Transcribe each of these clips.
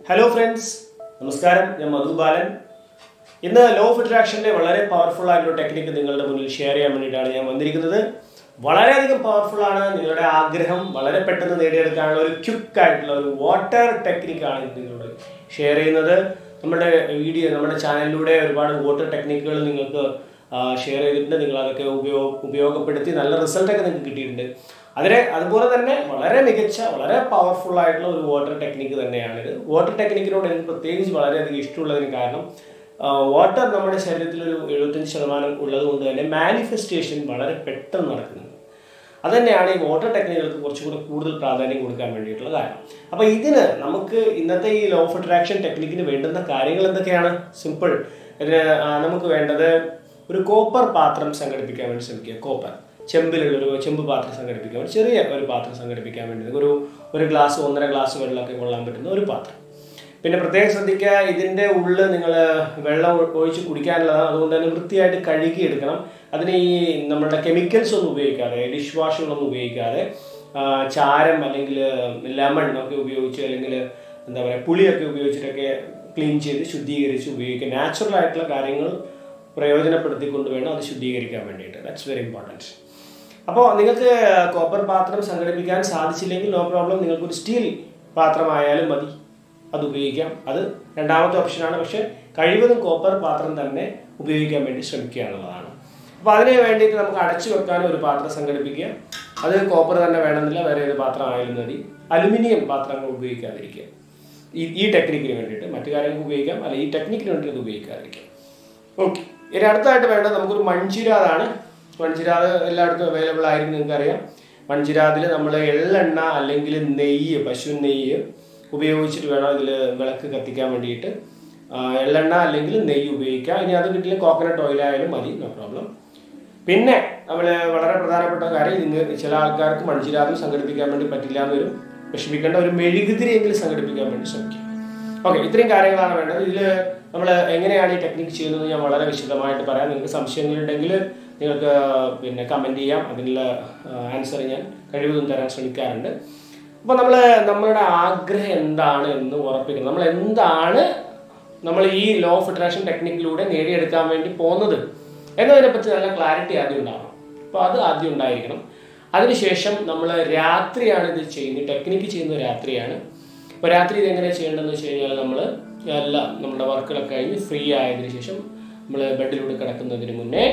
hello friends നമസ്കാരം ഞാൻ മധു ബാലൻ ഇന്ന് ലോ ഓഫ് അട്രാക്ഷൻ്റെ വളരെ പവർഫുൾ ആയിട്ടുള്ള ടെക്നിക്ക് നിങ്ങളുടെ മുന്നിൽ ഷെയർ ചെയ്യാൻ വേണ്ടിയിട്ടാണ് ഞാൻ വന്നിരിക്കുന്നത് വളരെയധികം പവർഫുൾ ആണ് നിങ്ങളുടെ ആഗ്രഹം വളരെ പെട്ടെന്ന് നേടിയെടുക്കാനുള്ള ഒരു ക്വിക്ക് ആയിട്ടുള്ള ഒരു വാട്ടർ ടെക്നിക്കാണ് ഇത് നിങ്ങളോട് ഷെയർ ചെയ്യുന്നത് നമ്മുടെ വീഡിയോ നമ്മുടെ ചാനലിലൂടെ ഒരുപാട് വാട്ടർ ടെക്നിക്കുകൾ നിങ്ങൾക്ക് ഷെയർ ചെയ്തിട്ടുണ്ട് നിങ്ങൾ അതൊക്കെ ഉപയോഗ ഉപയോഗപ്പെടുത്തി നല്ല റിസൾട്ടൊക്കെ നിങ്ങൾക്ക് കിട്ടിയിട്ടുണ്ട് അതിനെ അതുപോലെ തന്നെ വളരെ മികച്ച വളരെ പവർഫുൾ ആയിട്ടുള്ള ഒരു വാട്ടർ ടെക്നിക്ക് തന്നെയാണിത് വാട്ടർ ടെക്നിക്കിനോട് എനിക്ക് പ്രത്യേകിച്ച് വളരെയധികം ഇഷ്ടമുള്ളതിന് കാരണം വാട്ടർ നമ്മുടെ ശരീരത്തിൽ ഒരു എഴുപത്തഞ്ച് ശതമാനം ഉള്ളത് കൊണ്ട് തന്നെ മാനിഫെസ്റ്റേഷൻ വളരെ പെട്ടെന്ന് നടക്കുന്നുണ്ട് അതുതന്നെയാണ് ഈ വാട്ടർ ടെക്നിക്കുകൾക്ക് കുറച്ചുകൂടി കൂടുതൽ പ്രാധാന്യം കൊടുക്കാൻ വേണ്ടിയിട്ടുള്ള കാരണം അപ്പോൾ ഇതിന് നമുക്ക് ഇന്നത്തെ ഈ ലോ ഓഫ് അട്രാക്ഷൻ ടെക്നിക്കിന് വേണ്ടുന്ന കാര്യങ്ങൾ എന്തൊക്കെയാണ് സിമ്പിൾ ഇതിന് ആ, നമുക്ക് വേണ്ടത് ഒരു കോപ്പർ പാത്രം സംഘടിപ്പിക്കാൻ വേണ്ടി ശ്രമിക്കുക കോപ്പർ ചെമ്പിലുള്ള ഒരു ചെമ്പ് പാത്രം സംഘടിപ്പിക്കാൻ വേണ്ടി ചെറിയ ഒരു പാത്രം സംഘടിപ്പിക്കാൻ വേണ്ടി ഒരു ഒരു ഗ്ലാസ് ഒന്നര ഗ്ലാസ് വെള്ളമൊക്കെ കൊള്ളാൻ പറ്റുന്ന ഒരു പാത്രം പിന്നെ പ്രത്യേകം ശ്രദ്ധിക്കുക ഇതിൻ്റെ ഉള്ളിൽ നിങ്ങൾ വെള്ളം ഒ- ഒഴിച്ച് കുടിക്കാനുള്ളതാണ് അതുകൊണ്ട് തന്നെ വൃത്തിയായിട്ട് കഴുകിയെടുക്കണം അതിന് ഈ നമ്മുടെ കെമിക്കൽസ് ഒന്നും ഉപയോഗിക്കാതെ ഡിഷ് വാഷുകളൊന്നും ഉപയോഗിക്കാതെ ആ, ചാരം അല്ലെങ്കിൽ ലെമൺ ഒക്കെ ഉപയോഗിച്ച് അല്ലെങ്കിൽ എന്താ പറയുക പുളിയൊക്കെ ഉപയോഗിച്ചിട്ടൊക്കെ ക്ലീൻ ചെയ്ത് ശുദ്ധീകരിച്ച് ഉപയോഗിക്കുക നാച്ചുറൽ ആയിട്ടുള്ള കാര്യങ്ങൾ പ്രയോജനപ്പെടുത്തിക്കൊണ്ട് വേണം അത് ശുദ്ധീകരിക്കാൻ വേണ്ടിയിട്ട് ദാറ്റ്സ് വെരി ഇമ്പോർട്ടൻറ്റ് അപ്പോൾ നിങ്ങൾക്ക് കോപ്പർ പാത്രം സംഘടിപ്പിക്കാൻ സാധിച്ചില്ലെങ്കിൽ നോ പ്രോബ്ലം നിങ്ങൾക്കൊരു സ്റ്റീൽ പാത്രമായാലും മതി അത് ഉപയോഗിക്കാം അത് രണ്ടാമത്തെ ഓപ്ഷനാണ് പക്ഷേ കഴിവതും കോപ്പർ പാത്രം തന്നെ ഉപയോഗിക്കാൻ വേണ്ടി ശ്രമിക്കുക എന്നുള്ളതാണ് അപ്പോൾ അതിന് വേണ്ടിയിട്ട് നമുക്ക് അടച്ചു വെക്കാൻ ഒരു പാത്രം സംഘടിപ്പിക്കുക അത് കോപ്പർ തന്നെ വേണമെന്നില്ല വേറെ ഏത് പാത്രം ആയാലും മതി അലുമിനിയം പാത്രങ്ങൾ ഉപയോഗിക്കാതിരിക്കുക ഈ ഈ ടെക്നിക്കിന് വേണ്ടിയിട്ട് മറ്റു കാര്യങ്ങൾക്ക് ഉപയോഗിക്കാം അല്ല ഈ ടെക്നിക്കിന് വേണ്ടി അത് ഉപയോഗിക്കാതിരിക്കുക ഓക്കെ ഇനി അടുത്തായിട്ട് വേണ്ടത് നമുക്കൊരു മൺചിരാതാണ് മൺചിരാത് എല്ലായിടത്തും അവൈലബിൾ ആയിരിക്കും നിങ്ങൾക്കറിയാം മൺചിരാതിൽ നമ്മൾ എള്ളെണ്ണ അല്ലെങ്കിൽ നെയ്യ് പശു നെയ്യ് ഉപയോഗിച്ചിട്ട് വേണം ഇതിൽ വിളക്ക് കത്തിക്കാൻ വേണ്ടിയിട്ട് ആ, എള്ളെണ്ണ അല്ലെങ്കിൽ നെയ്യ് ഉപയോഗിക്കാം ഇനി അത് കിട്ടില്ല കോക്കനട്ട് ഓയിൽ ആയാലും മതി നോ പ്രോബ്ലം പിന്നെ നമ്മൾ വളരെ പ്രധാനപ്പെട്ട കാര്യം നിങ്ങൾ ചില ആൾക്കാർക്ക് മൺചിരാതും സംഘടിപ്പിക്കാൻ വേണ്ടി പറ്റില്ല എന്ന് വരും വിഷമിക്കേണ്ട ഒരു മെഴുകുതിരിയെങ്കിലും സംഘടിപ്പിക്കാൻ വേണ്ടി ശ്രമിക്കും ഓക്കെ ഇത്രയും കാര്യങ്ങളാണ് വേണ്ടത് ഇതിൽ നമ്മൾ എങ്ങനെയാണ് ഈ ടെക്നിക്ക് ചെയ്യുന്നത് ഞാൻ വളരെ വിശദമായിട്ട് പറയാം നിങ്ങൾക്ക് സംശയങ്ങളുണ്ടെങ്കിൽ നിങ്ങൾക്ക് പിന്നെ കമൻറ്റ് ചെയ്യാം അതിനുള്ള ആൻസർ ഞാൻ കഴിവതും തരാൻ ശ്രമിക്കാറുണ്ട് അപ്പോൾ നമ്മൾ നമ്മളുടെ ആഗ്രഹം എന്താണ് എന്ന് ഉറപ്പിക്കണം നമ്മൾ എന്താണ് നമ്മൾ ഈ ലോ ഓഫ് അട്രാക്ഷൻ ടെക്നിക്കിലൂടെ നേടിയെടുക്കാൻ വേണ്ടി പോകുന്നത് എന്നതിനെപ്പറ്റി നല്ല ക്ലാരിറ്റി ആദ്യം ഉണ്ടാവണം അപ്പോൾ അത് ആദ്യം ഉണ്ടായിരിക്കണം അതിനുശേഷം നമ്മൾ രാത്രിയാണ് ഇത് ചെയ്യുന്നത് ടെക്നിക്ക് ചെയ്യുന്നത് രാത്രിയാണ് അപ്പോൾ രാത്രി ഇത് എങ്ങനെ ചെയ്യേണ്ടതെന്ന് വെച്ച് കഴിഞ്ഞാൽ നമ്മൾ എല്ലാം നമ്മുടെ വർക്കുകളൊക്കെ കഴിഞ്ഞ് ഫ്രീ ആയതിനു ശേഷം നമ്മൾ ബെഡിലൂടെ കിടക്കുന്നതിന് മുന്നേ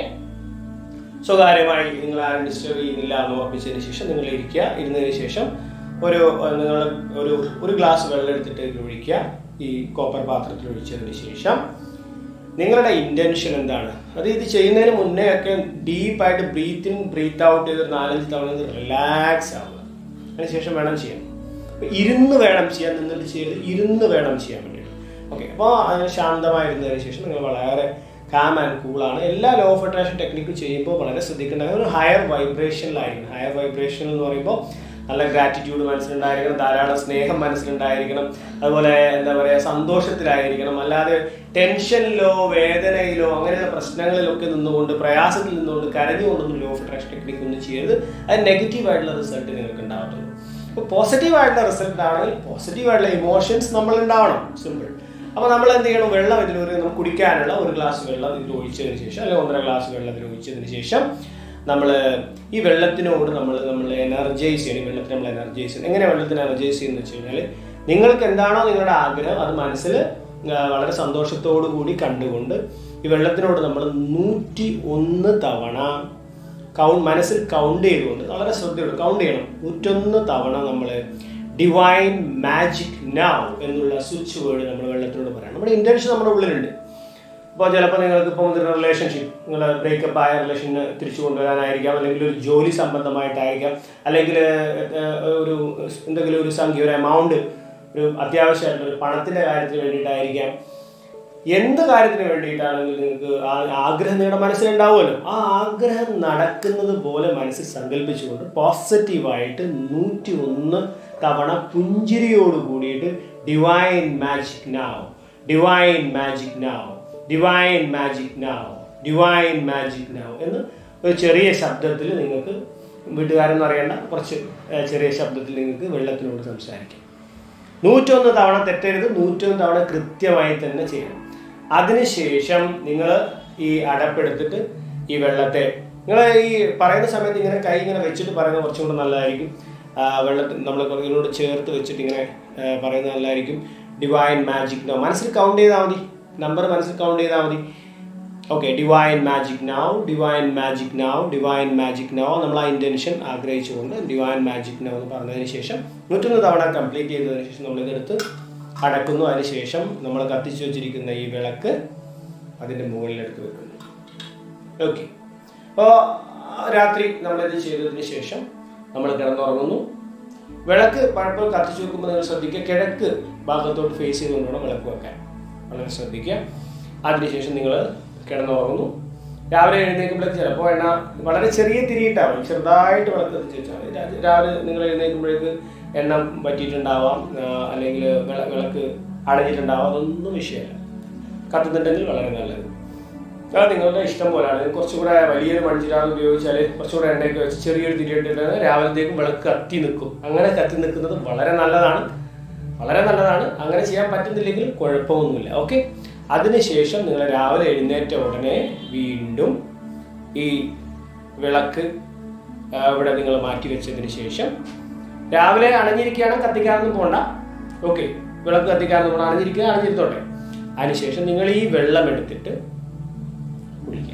സ്വകാര്യമായി നിങ്ങൾ ആരും ഡിസ്റ്റർബ് ചെയ്യുന്നില്ല എന്ന് ഉറപ്പിച്ചതിന് ശേഷം നിങ്ങൾ ഇരിക്കുക ഇരുന്നതിന് ശേഷം ഒരു നിങ്ങൾ ഒരു ഒരു ഗ്ലാസ് വെള്ളം എടുത്തിട്ട് ഇതിൽ ഒഴിക്കുക ഈ കോപ്പർ പാത്രത്തിൽ ഒഴിച്ചതിന് ശേഷം നിങ്ങളുടെ ഇന്റൻഷൻ എന്താണ് അത് ഇത് ചെയ്യുന്നതിന് മുന്നേ ഒക്കെ ഡീപ്പായിട്ട് ബ്രീത്ത് ഇൻ ബ്രീത്ത് ഔട്ട് ചെയ്ത് ഒരു നാലഞ്ച് തവണ റിലാക്സ് ആവുക അതിനുശേഷം വേണം ചെയ്യാൻ അപ്പൊ ഇരുന്ന് വേണം ചെയ്യാൻ നിന്നിട്ട് ചെയ്ത് ഇരുന്ന് വേണം ചെയ്യാൻ വേണ്ടിയിട്ട് ഓക്കെ അപ്പോൾ അതിന് ശാന്തമായിരുന്നതിന് ശേഷം നിങ്ങൾ വളരെ കാം ആൻഡ് കൂളാണ് എല്ലാ ലോ ഓഫ് അട്രാക്ഷൻ ടെക്നിക്കും ചെയ്യുമ്പോൾ വളരെ ശ്രദ്ധിക്കേണ്ട കാര്യം ഒരു ഹയർ വൈബ്രേഷനിലായിരിക്കണം ഹയർ വൈബ്രേഷൻ എന്ന് പറയുമ്പോൾ നല്ല ഗ്രാറ്റിറ്റ്യൂഡ് മനസ്സിലുണ്ടായിരിക്കണം ധാരാളം സ്നേഹം മനസ്സിലുണ്ടായിരിക്കണം അതുപോലെ എന്താ പറയുക സന്തോഷത്തിലായിരിക്കണം അല്ലാതെ ടെൻഷനിലോ വേദനയിലോ അങ്ങനെയുള്ള പ്രശ്നങ്ങളിലൊക്കെ നിന്നുകൊണ്ട് പ്രയാസത്തിൽ നിന്നുകൊണ്ട് കരഞ്ഞുകൊണ്ടൊന്നും ലോ ഓഫ് അട്രാക്ഷൻ ടെക്നിക്ക് ഒന്നും ചെയ്യരുത് അത് നെഗറ്റീവ് ആയിട്ടുള്ള റിസൾട്ട് നിങ്ങൾക്ക് ഉണ്ടാവത്തുള്ളൂ ഇപ്പോൾ പോസിറ്റീവ് ആയിട്ടുള്ള റിസൾട്ട് ആണെങ്കിൽ പോസിറ്റീവ് ആയിട്ടുള്ള ഇമോഷൻസ് നമ്മൾ ഉണ്ടാവണം സിമ്പിൾ അപ്പോൾ നമ്മൾ എന്ത് ചെയ്യണം വെള്ളം ഇതിൽ ഒരു നമുക്ക് കുടിക്കാനുള്ള ഒരു ഗ്ലാസ് വെള്ളം ഇതിൽ ഒഴിച്ചതിന് ശേഷം അല്ലെങ്കിൽ ഒന്നര ഗ്ലാസ് വെള്ളം ഇതിൽ ഒഴിച്ചതിന് ശേഷം നമ്മൾ ഈ വെള്ളത്തിനോട് നമ്മൾ നമ്മൾ എനർജൈസ് ചെയ്യണം ഈ വെള്ളത്തിന് നമ്മൾ എനർജൈസ് ചെയ്യണം എങ്ങനെ വെള്ളത്തിന് എനർജൈസ് ചെയ്യുന്നത് വെച്ച് കഴിഞ്ഞാൽ നിങ്ങൾക്ക് എന്താണോ നിങ്ങളുടെ ആഗ്രഹം അത് മനസ്സിൽ ആ, വളരെ സന്തോഷത്തോടു കൂടി കണ്ടുകൊണ്ട് ഈ വെള്ളത്തിനോട് നമ്മൾ നൂറ്റി ഒന്ന് തവണ കൗണ്ട് മനസ്സിൽ കൗണ്ട് ചെയ്തുകൊണ്ട് വളരെ ശ്രദ്ധയോടെ കൗണ്ട് ചെയ്യണം നൂറ്റൊന്ന് തവണ നമ്മൾ ഡിവൈൻ മാജിക് നൗ എന്നുള്ള സ്വിച്ച് വേർഡ് നമ്മൾ വെള്ളത്തിനോട് പറയണം നമ്മുടെ ഇന്റൻഷൻ നമ്മുടെ ഉള്ളിലുണ്ട് ഇപ്പോൾ ചിലപ്പോൾ നിങ്ങൾക്ക് ഇപ്പോൾ ഒരു റിലേഷൻഷിപ്പ് നിങ്ങൾ ബ്രേക്കപ്പ് ആയ റിലേഷന് തിരിച്ചു കൊണ്ടുവരാനായിരിക്കാം അല്ലെങ്കിൽ ഒരു ജോലി സംബന്ധമായിട്ടായിരിക്കാം അല്ലെങ്കിൽ ഏഹ്, ഒരു എന്തെങ്കിലും ഒരു സംഖ്യ ഒരു എമൗണ്ട് ഒരു അത്യാവശ്യമായിട്ടുള്ള ഒരു പണത്തിൻ്റെ കാര്യത്തിന് വേണ്ടിയിട്ടായിരിക്കാം എന്ത് കാര്യത്തിന് വേണ്ടിയിട്ടാണെങ്കിലും നിങ്ങൾക്ക് ആ ആഗ്രഹം നിങ്ങളുടെ മനസ്സിലുണ്ടാവുമല്ലോ ആ ആഗ്രഹം നടക്കുന്നത് പോലെ മനസ്സിൽ സങ്കല്പിച്ചുകൊണ്ട് പോസിറ്റീവായിട്ട് നൂറ്റി ഒന്ന് തവണ പുഞ്ചിരിയോട് കൂടിയിട്ട് divine magic now divine magic now divine magic now divine magic now എന്ന് ഒരു ചെറിയ ശബ്ദത്തിൽ നിങ്ങൾക്ക് വീട്ടുകാരെന്ന് അറിയേണ്ട കുറച്ച് ഏഹ്, ചെറിയ ശബ്ദത്തിൽ നിങ്ങൾക്ക് വെള്ളത്തിനോട് സംസാരിക്കാം നൂറ്റൊന്ന് തവണ തെറ്റരുത് നൂറ്റൊന്ന് തവണ കൃത്യമായി തന്നെ ചെയ്യണം അതിനുശേഷം നിങ്ങൾ ഈ അടപ്പെടുത്തിട്ട് ഈ വെള്ളത്തെ നിങ്ങൾ ഈ പറയുന്ന സമയത്ത് ഇങ്ങനെ കൈ ഇങ്ങനെ വെച്ചിട്ട് പറയുന്നത് കുറച്ചും കൂടെ നല്ലതായിരിക്കും ആ, വെള്ളത്തിൽ നമ്മൾ ഇതിനോട് ചേർത്ത് വെച്ചിട്ട് ഇങ്ങനെ ആ, പറയുന്നത് നല്ലതായിരിക്കും ഡിവൈൻ മാജിക് നോ മനസ്സിൽ കൗണ്ട് ചെയ്താൽ മതി നമ്പർ മനസ്സിൽ കൗണ്ട് ചെയ്താൽ മതി okay divine magic now divine magic now divine magic now നമ്മൾ ആ ഇൻറ്റൻഷൻ ആഗ്രഹിച്ചുകൊണ്ട് ഡിവൈൻ മാജിക് നൗ എന്ന് പറഞ്ഞതിന് ശേഷം നൂറ്റൊന്ന് തവണ കംപ്ലീറ്റ് ചെയ്തതിന് ശേഷം നമ്മൾ ഇതെടുത്ത് അടക്കുന്നു അതിന് ശേഷം നമ്മൾ കത്തിച്ചു വെച്ചിരിക്കുന്ന ഈ വിളക്ക് അതിൻ്റെ മുകളിലെടുത്ത് വെക്കുന്നു ഓക്കെ അപ്പോൾ രാത്രി നമ്മളിത് ചെയ്തതിന് ശേഷം നമ്മൾ കിടന്നുറങ്ങുന്നു വിളക്ക് പലപ്പോഴും കത്തിച്ചു വെക്കുമ്പോൾ നിങ്ങൾ ശ്രദ്ധിക്കുക കിഴക്ക് ഭാഗത്തോട്ട് ഫേസ് ചെയ്തുകൊണ്ട് വേണം വിളക്ക് വെക്കാൻ വളരെ ശ്രദ്ധിക്കുക അതിനുശേഷം നിങ്ങൾ കിടന്നുറങ്ങുന്നു രാവിലെ എഴുന്നേൽക്കുമ്പോഴേക്ക് ചിലപ്പോൾ എണ്ണ വളരെ ചെറിയ തിരിയിട്ടാവും ചെറുതായിട്ട് വിളക്ക് കത്തിച്ച് വെച്ചാൽ മതി രാ- രാവിലെ നിങ്ങൾ എഴുന്നേൽക്കുമ്പോഴേക്ക് എണ്ണ പറ്റിയിട്ടുണ്ടാവാം ആ, അല്ലെങ്കിൽ വിള വിളക്ക് അടഞ്ഞിട്ടുണ്ടാവാം അതൊന്നും വിഷയമല്ല കത്തുന്നുണ്ടെങ്കിൽ വളരെ നല്ലത് അത് നിങ്ങളുടെ ഇഷ്ടം പോലെയാണ് കുറച്ചുകൂടെ വലിയൊരു മൺചിരാത് ഉപയോഗിച്ചാൽ കുറച്ചുകൂടെ എണ്ണയൊക്കെ വെച്ച് ചെറിയൊരു തിരിയിട്ടിട്ട് രാവിലത്തേക്കും വിളക്ക് കത്തി നിൽക്കും അങ്ങനെ കത്തി നിൽക്കുന്നത് വളരെ നല്ലതാണ് വളരെ നല്ലതാണ് അങ്ങനെ ചെയ്യാൻ പറ്റുന്നില്ലെങ്കിൽ കുഴപ്പമൊന്നുമില്ല ഓക്കെ അതിനുശേഷം നിങ്ങൾ രാവിലെ എഴുന്നേറ്റ ഉടനെ വീണ്ടും ഈ വിളക്ക് ആ, ഇവിടെ നിങ്ങൾ മാറ്റി വെച്ചതിന് ശേഷം രാവിലെ അണഞ്ഞിരിക്കുകയാണ് കത്തിക്കാനൊന്നും പോണ്ട ഓക്കെ വിളക്ക് കത്തിക്കാനൊന്നും പോകണം അണഞ്ഞിരിക്കുക അണഞ്ഞിരുത്തോട്ടെ അതിനുശേഷം നിങ്ങൾ ഈ വെള്ളം എടുത്തിട്ട് കുടിക്കുക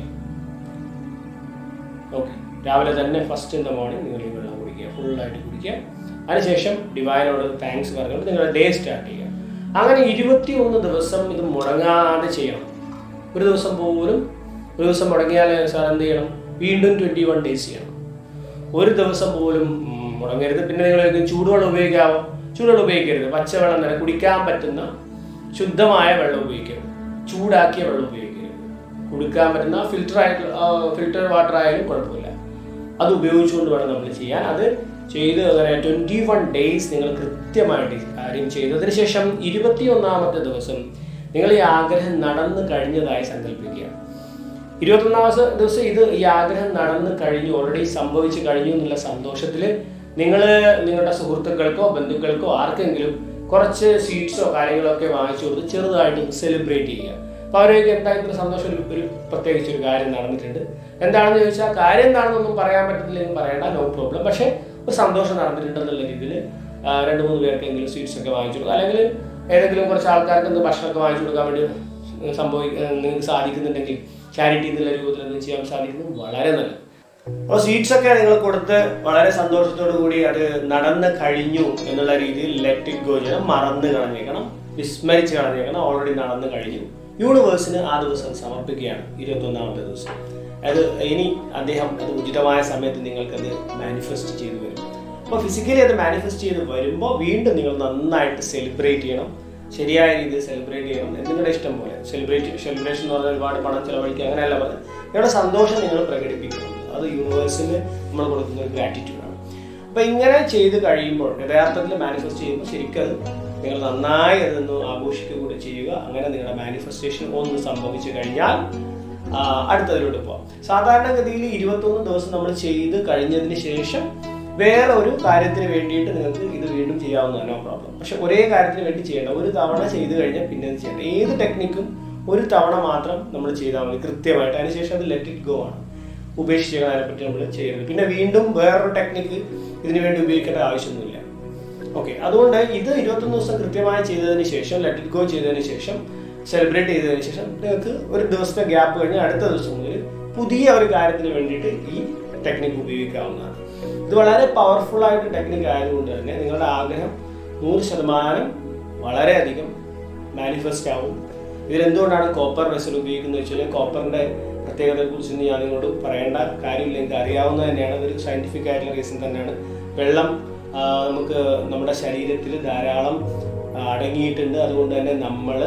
ഓക്കെ രാവിലെ തന്നെ ഫസ്റ്റ് ഇൻ ദ മോർണിംഗ് നിങ്ങൾ ഈ വെള്ളം കുടിക്കുക ഫുള്ളായിട്ട് കുടിക്കുക അതിനുശേഷം ഡിവൈനോട് താങ്ക്സ് പറഞ്ഞുകൊണ്ട് നിങ്ങളുടെ ഡേ സ്റ്റാർട്ട് ചെയ്യുക അങ്ങനെ ഇരുപത്തി ഒന്ന് ദിവസം ഇത് മുടങ്ങാതെ ചെയ്യണം ഒരു ദിവസം പോലും ഒരു ദിവസം മുടങ്ങിയാൽ സാർ എന്ത് ചെയ്യണം വീണ്ടും ട്വൻറ്റി വൺ ഡേയ്സ് ചെയ്യണം ഒരു ദിവസം പോലും ഉം, മുടങ്ങരുത് പിന്നെ നിങ്ങൾ ചോദിക്കും, ചൂടുവെള്ളം ഉപയോഗിക്കാവോ ചൂടുവെള്ളം ഉപയോഗിക്കരുത് പച്ചവെള്ളം തന്നെ കുടിക്കാൻ പറ്റുന്ന ശുദ്ധമായ വെള്ളം ഉപയോഗിക്കരുത് ചൂടാക്കിയ വെള്ളം ഉപയോഗിക്കരുത് കുടിക്കാൻ പറ്റുന്ന ഫിൽറ്റർ ആയിട്ട് ഫിൽറ്റർ വാട്ടർ ആയാലും കുഴപ്പമില്ല അത് ഉപയോഗിച്ചുകൊണ്ട് വേണം നമ്മൾ ചെയ്യാൻ അത് ചെയ്ത് അങ്ങനെ ട്വൻറ്റി വൺ ഡേയ്സ് നിങ്ങൾ കൃത്യമായിട്ട് ഈ കാര്യം ചെയ്തതിന് ശേഷം ഇരുപത്തി ഒന്നാമത്തെ ദിവസം നിങ്ങൾ ഈ ആഗ്രഹം നടന്നു കഴിഞ്ഞതായി സങ്കല്പിക്കുക ഇരുപത്തൊന്നാമത്തെ ദിവസം ഇത് ഈ ആഗ്രഹം നടന്നു കഴിഞ്ഞു ഓൾറെഡി സംഭവിച്ചു കഴിഞ്ഞു എന്നുള്ള സന്തോഷത്തിൽ നിങ്ങൾ നിങ്ങളുടെ സുഹൃത്തുക്കൾക്കോ ബന്ധുക്കൾക്കോ ആർക്കെങ്കിലും കുറച്ച് സ്വീറ്റ്സോ കാര്യങ്ങളോ ഒക്കെ വാങ്ങിച്ചു കൊടുത്ത് ചെറുതായിട്ട് സെലിബ്രേറ്റ് ചെയ്യുക അപ്പോൾ അവരൊക്കെ എന്താ ഇത്ര സന്തോഷം ഒരു- ഒരു പ്രത്യേകിച്ച് ഒരു കാര്യം നടന്നിട്ടുണ്ട് എന്താണെന്ന് ചോദിച്ചാൽ കാര്യം എന്താണെന്നൊന്നും പറയാൻ പറ്റത്തില്ലെങ്കിൽ പറയണ്ട നോ പ്രോബ്ലം പക്ഷേ ഒരു സന്തോഷം നടന്നിട്ടുണ്ടെന്നുള്ള രീതിയിൽ രണ്ട് മൂന്ന് പേർക്കെങ്കിലും സ്വീറ്റ്സ് ഒക്കെ വാങ്ങിച്ചു കൊടുക്കുക അല്ലെങ്കിൽ ഏതെങ്കിലും കുറച്ച് ആൾക്കാർക്ക് എന്ത് ഭക്ഷണമൊക്കെ വാങ്ങിച്ചു കൊടുക്കാൻ വേണ്ടി സംഭവി നിങ്ങൾക്ക് സാധിക്കുന്നുണ്ടെങ്കിൽ ചാരിറ്റി എന്നുള്ള രൂപത്തിൽ എന്ത് ചെയ്യാൻ സാധിക്കുന്നത് വളരെ നല്ലത് അപ്പോൾ സ്വീറ്റ്സ് ഒക്കെ നിങ്ങൾ കൊടുത്ത് വളരെ സന്തോഷത്തോടു കൂടി അത് നടന്ന് കഴിഞ്ഞു എന്നുള്ള രീതിയിൽ ലെറ്റ് ഇറ്റ് ഗോ ചെയ്യണം മറന്ന് കളഞ്ഞേക്കണം വിസ്മരിച്ച് കളഞ്ഞേക്കണം ഓൾറെഡി നടന്നു കഴിഞ്ഞു യൂണിവേഴ്സിന് ആ ദിവസം സമർപ്പിക്കുകയാണ് ഇരുപത്തൊന്നാമത്തെ ദിവസം അത് ഇനി അദ്ദേഹം അത് ഉചിതമായ സമയത്ത് നിങ്ങൾക്കത് മാനിഫെസ്റ്റ് ചെയ്തു വരും അപ്പോൾ ഫിസിക്കലി അത് മാനിഫെസ്റ്റ് ചെയ്ത് വരുമ്പോൾ വീണ്ടും നിങ്ങൾ നന്നായിട്ട് സെലിബ്രേറ്റ് ചെയ്യണം ശരിയായ രീതിയിൽ സെലിബ്രേറ്റ് ചെയ്യണം നിങ്ങളുടെ ഇഷ്ടം പോലെ സെലിബ്രേറ്റ് സെലിബ്രേഷൻ എന്ന് പറഞ്ഞാൽ ഒരുപാട് പണം ചെലവഴിക്കുക അങ്ങനെയല്ല പറഞ്ഞത് നിങ്ങളുടെ സന്തോഷം നിങ്ങൾ പ്രകടിപ്പിക്കണം അത് യൂണിവേഴ്സിന് നമ്മൾ കൊടുക്കുന്ന ഒരു ഗ്രാറ്റിറ്റ്യൂഡാണ് അപ്പോൾ ഇങ്ങനെ ചെയ്ത് കഴിയുമ്പോൾ യഥാർത്ഥത്തിൽ മാനിഫെസ്റ്റ് ചെയ്യുമ്പോൾ ശരിക്കും അത് നിങ്ങൾ നന്നായി അതൊന്ന് ആഘോഷിക്കുക കൂടി ചെയ്യുക അങ്ങനെ നിങ്ങളുടെ മാനിഫെസ്റ്റേഷൻ ഒന്ന് സംഭവിച്ചു കഴിഞ്ഞാൽ ആ, അടുത്തതിലോട്ട് പോവാം സാധാരണഗതിയിൽ ഇരുപത്തൊന്ന് ദിവസം നമ്മൾ ചെയ്ത് കഴിഞ്ഞതിന് ശേഷം വേറെ ഒരു കാര്യത്തിന് വേണ്ടിയിട്ട് നിങ്ങൾക്ക് ഇത് വീണ്ടും ചെയ്യാവുന്നതാണ് നോ പ്രോബ്ലം പക്ഷെ ഒരേ കാര്യത്തിന് വേണ്ടി ചെയ്യേണ്ട ഒരു തവണ ചെയ്ത് കഴിഞ്ഞാൽ പിന്നെ അത് ചെയ്യേണ്ട ഏത് ടെക്നിക്കും ഒരു തവണ മാത്രം നമ്മൾ ചെയ്താൽ മതി കൃത്യമായിട്ട് അതിനുശേഷം അത് ലെറ്റ് ഇറ്റ് ഗോ ആണ് ഉപേക്ഷിച്ച് അതിനെപ്പറ്റി നമ്മൾ ചെയ്യരുത് പിന്നെ വീണ്ടും വേറൊരു ടെക്നിക്ക് ഇതിനു വേണ്ടി ഉപയോഗിക്കേണ്ട ആവശ്യമൊന്നുമില്ല ഓക്കെ അതുകൊണ്ട് ഇത് ഇരുപത്തൊന്ന് ദിവസം കൃത്യമായി ചെയ്തതിന് ശേഷം ലെറ്റ് ഇറ്റ് ഗോ ചെയ്തതിന് ശേഷം സെലിബ്രേറ്റ് ചെയ്തതിന് ശേഷം നിങ്ങൾക്ക് ഒരു ദിവസത്തെ ഗ്യാപ്പ് കഴിഞ്ഞ് അടുത്ത ദിവസം മുതൽ പുതിയ ഒരു കാര്യത്തിന് വേണ്ടിയിട്ട് ഈ ടെക്നിക്ക് ഉപയോഗിക്കാവുന്നതാണ് ഇത് വളരെ പവർഫുൾ ആയിട്ട് ടെക്നിക്ക് ആയതുകൊണ്ട് തന്നെ നിങ്ങളുടെ ആഗ്രഹം നൂറ് ശതമാനം വളരെയധികം മാനിഫെസ്റ്റ് ആവും ഇതിലെന്തുകൊണ്ടാണ് കോപ്പർ വെസൽ ഉപയോഗിക്കുന്നത് വെച്ച് കഴിഞ്ഞാൽ കോപ്പറിന്റെ പ്രത്യേകതയെ കുറിച്ച് ഞാൻ നിങ്ങളോട് പറയേണ്ട കാര്യമില്ല എനിക്ക് അറിയാവുന്നത് തന്നെയാണ് അതൊരു സയന്റിഫിക് ആയിട്ടുള്ള റീസൺ തന്നെയാണ് വെള്ളം ആ, നമുക്ക് നമ്മുടെ ശരീരത്തിൽ ധാരാളം ആ, അടങ്ങിയിട്ടുണ്ട് അതുകൊണ്ട് തന്നെ നമ്മൾ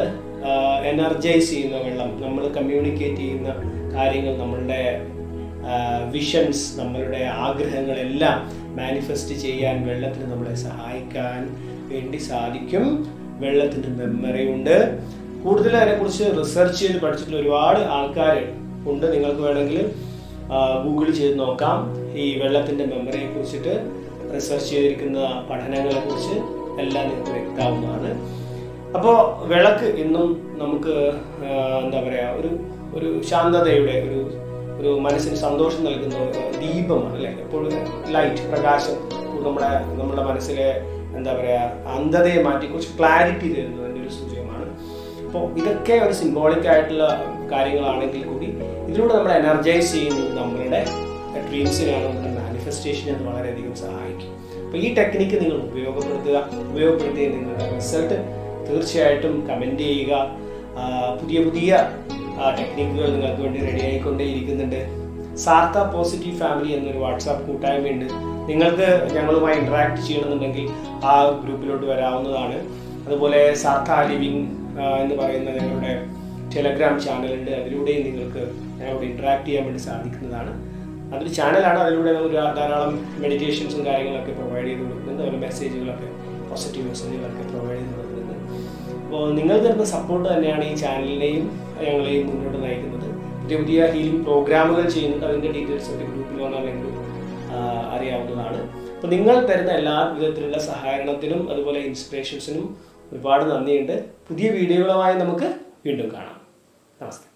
എനർജൈസ് ചെയ്യുന്ന വെള്ളം നമ്മൾ കമ്മ്യൂണിക്കേറ്റ് ചെയ്യുന്ന കാര്യങ്ങൾ നമ്മളുടെ വിഷൻസ് നമ്മളുടെ ആഗ്രഹങ്ങളെല്ലാം മാനിഫെസ്റ്റ് ചെയ്യാൻ വെള്ളത്തിന് നമ്മളെ സഹായിക്കാൻ വേണ്ടി സാധിക്കും വെള്ളത്തിൻ്റെ മെമ്മറി ഉണ്ട് കൂടുതൽ അതിനെക്കുറിച്ച് റിസർച്ച് ചെയ്ത് പഠിച്ചിട്ടുള്ള ഒരുപാട് ആൾക്കാർ ഉണ്ട് നിങ്ങൾക്ക് വേണമെങ്കിൽ ഗൂഗിൾ ചെയ്ത് നോക്കാം ഈ വെള്ളത്തിൻ്റെ മെമ്മറിയെ കുറിച്ചിട്ട് റിസർച്ച് ചെയ്തിരിക്കുന്ന പഠനങ്ങളെ കുറിച്ച് എല്ലാം നിങ്ങൾക്ക് വ്യക്തമാവുന്നതാണ് അപ്പോൾ വിളക്ക് എന്നും നമുക്ക് ആ, എന്താ പറയുക ഒരു ഒരു ശാന്തതയുടെ ഒരു ഒരു മനസ്സിന് സന്തോഷം നൽകുന്ന ഒരു ദീപമാണ് അല്ലേ എപ്പോഴും ലൈറ്റ് പ്രകാശം നമ്മുടെ നമ്മുടെ മനസ്സിലെ എന്താ പറയുക അന്ധതയെ മാറ്റി കുറച്ച് ക്ലാരിറ്റി തരുന്നതിൻ്റെ ഒരു സൂചകമാണ് അപ്പോൾ ഇതൊക്കെ ഒരു സിംബോളിക് ആയിട്ടുള്ള കാര്യങ്ങളാണെങ്കിൽ കൂടി ഇതിലൂടെ നമ്മൾ എനർജൈസ് ചെയ്യുന്നത് നമ്മളുടെ ഡ്രീംസിനാണ് നമ്മുടെ മാനിഫെസ്റ്റേഷനെ അത് വളരെയധികം സഹായിക്കും അപ്പോൾ ഈ ടെക്നിക്ക് നിങ്ങൾ ഉപയോഗപ്പെടുത്തുക ഉപയോഗപ്പെടുത്തിയ നിങ്ങളുടെ റിസൾട്ട് തീർച്ചയായിട്ടും കമൻറ്റ് ചെയ്യുക ആ, പുതിയ പുതിയ ടെക്നിക്കുകൾ നിങ്ങൾക്ക് വേണ്ടി റെഡി ആയിക്കൊണ്ടേയിരിക്കുന്നുണ്ട് സാർത്ത പോസിറ്റീവ് ഫാമിലി എന്നൊരു വാട്സാപ്പ് കൂട്ടായ്മയുണ്ട് നിങ്ങൾക്ക് ഞങ്ങളുമായി ഇന്ററാക്ട് ചെയ്യണമെന്നുണ്ടെങ്കിൽ ആ ഗ്രൂപ്പിലോട്ട് വരാവുന്നതാണ് അതുപോലെ സാർത്ത ലിവിങ് എന്ന് പറയുന്ന ഞങ്ങളുടെ ടെലഗ്രാം ചാനലുണ്ട് അതിലൂടെയും നിങ്ങൾക്ക് ഞങ്ങളോട് ഇന്ററാക്ട് ചെയ്യാൻ വേണ്ടി സാധിക്കുന്നതാണ് അതൊരു ചാനലാണ് അതിലൂടെ നമ്മൾ ധാരാളം മെഡിറ്റേഷൻസും കാര്യങ്ങളൊക്കെ പ്രൊവൈഡ് ചെയ്ത് കൊടുക്കുന്നുണ്ട് അതുപോലെ മെസ്സേജുകളൊക്കെ പോസിറ്റീവ് മെസ്സേജുകളൊക്കെ പ്രൊവൈഡ് ചെയ്ത് കൊടുക്കുന്നുണ്ട് അപ്പോൾ നിങ്ങൾ തരുന്ന സപ്പോർട്ട് തന്നെയാണ് ഈ ചാനലിനെയും ഞങ്ങളെയും മുന്നോട്ട് നയിക്കുന്നത് പുതിയ പുതിയ ഹീലിംഗ് പ്രോഗ്രാമുകൾ ചെയ്യുന്നുണ്ട് അതിൻ്റെ ഡീറ്റെയിൽസ് ഒക്കെ ഗ്രൂപ്പിൽ വന്നാൽ നിങ്ങൾക്ക് ആഹ് അറിയാവുന്നതാണ് അപ്പോൾ നിങ്ങൾ തരുന്ന എല്ലാ വിധത്തിലുള്ള സഹകരണത്തിനും അതുപോലെ ഇൻസ്പിറേഷൻസിനും ഒരുപാട് നന്ദിയുണ്ട് പുതിയ വീഡിയോകളുമായി നമുക്ക് വീണ്ടും കാണാം നമസ്തേ